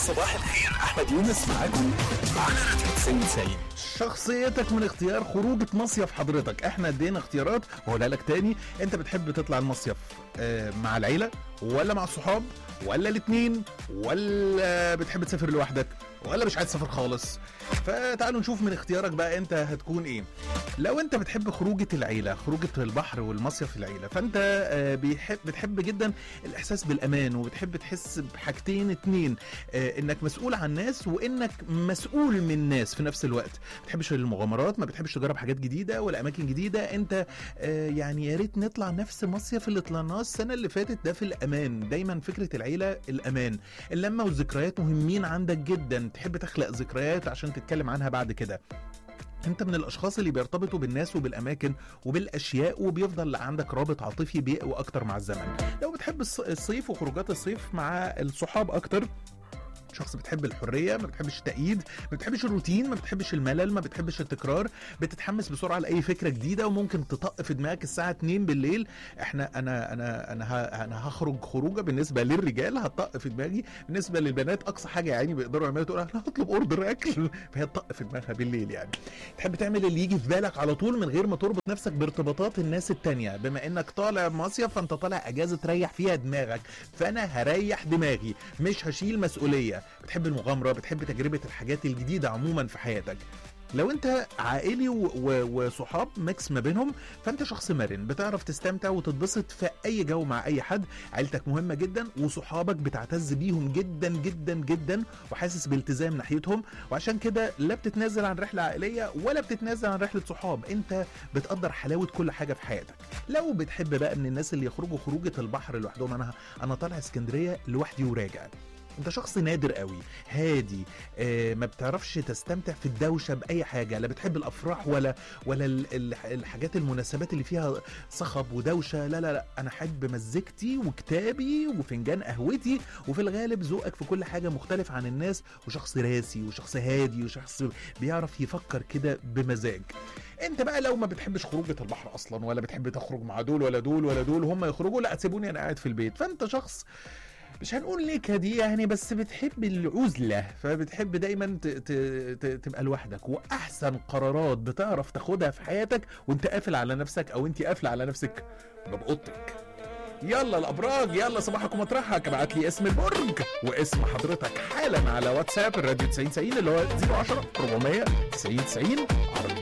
صباح الخير احمد يونس معاكم على راديو 90 شخصيتك من اختيار خروجة مصيف حضرتك احنا ادينا اختيارات وهقولها لك تاني انت بتحب تطلع المصيف آه، مع العيلة ولا مع الصحاب ولا الاتنين ولا بتحب تسافر لوحدك ولا مش عايز تسافر خالص فتعالوا نشوف من اختيارك بقى انت هتكون ايه لو انت بتحب خروجة العيلة خروجة البحر والمصيف في العيلة فانت آه، بيحب بتحب جدا الاحساس بالامان وبتحب تحس بحاجتين اتنين آه، انك مسؤول عن ناس وانك مسؤول من ناس في نفس الوقت ما بتحبش المغامرات ما بتحبش تجرب حاجات جديده ولا اماكن جديده انت آه، يعني يا ريت نطلع نفس المصيف اللي طلعناه السنه اللي فاتت ده في الامان دايما فكره العيله الامان اللمه والذكريات مهمين عندك جدا تحب تخلق ذكريات عشان تتكلم عنها بعد كده انت من الاشخاص اللي بيرتبطوا بالناس وبالاماكن وبالاشياء وبيفضل عندك رابط عاطفي بيقوى اكتر مع الزمن لو بتحب الص- الصيف وخروجات الصيف مع الصحاب اكتر شخص بتحب الحريه ما بتحبش التأييد ما بتحبش الروتين ما بتحبش الملل ما بتحبش التكرار بتتحمس بسرعه لاي فكره جديده وممكن تطق في دماغك الساعه 2 بالليل احنا انا انا انا ه- انا هخرج خروجه بالنسبه للرجال هتطق في دماغي بالنسبه للبنات اقصى حاجه يعني بيقدروا يعملوا تقول انا هطلب اوردر اكل فهي تطق في دماغها بالليل يعني تحب تعمل اللي يجي في بالك على طول من غير ما تربط نفسك بارتباطات الناس التانية بما انك طالع مصيف فانت طالع اجازه تريح فيها دماغك فانا هريح دماغي مش هشيل مسؤوليه بتحب المغامره بتحب تجربه الحاجات الجديده عموما في حياتك لو انت عائلي و- و- وصحاب ميكس ما بينهم فانت شخص مرن بتعرف تستمتع وتتبسط في اي جو مع اي حد عيلتك مهمه جدا وصحابك بتعتز بيهم جدا جدا جدا وحاسس بالتزام ناحيتهم وعشان كده لا بتتنازل عن رحله عائليه ولا بتتنازل عن رحله صحاب انت بتقدر حلاوه كل حاجه في حياتك لو بتحب بقى من الناس اللي يخرجوا خروجه البحر لوحدهم انا انا طالع اسكندريه لوحدي وراجع انت شخص نادر قوي هادي آه ما بتعرفش تستمتع في الدوشه باي حاجه لا بتحب الافراح ولا ولا ال- ال- الحاجات المناسبات اللي فيها صخب ودوشه لا لا لا انا احب مزيكتي وكتابي وفنجان قهوتي وفي الغالب ذوقك في كل حاجه مختلف عن الناس وشخص راسي وشخص هادي وشخص بيعرف يفكر كده بمزاج انت بقى لو ما بتحبش خروجه البحر اصلا ولا بتحب تخرج مع دول ولا دول ولا دول وهم يخرجوا لا سيبوني انا قاعد في البيت فانت شخص مش هنقول نكدي يعني بس بتحب العزلة فبتحب دايما ت- ت- ت- تبقى لوحدك وأحسن قرارات بتعرف تاخدها في حياتك وانت قافل على نفسك أو انت قافلة على نفسك بأوضتك يلا الأبراج يلا صباحك ومطرحك ابعت لي اسم البرج واسم حضرتك حالا على واتساب الراديو 90 90 اللي هو 010 400 90 90 على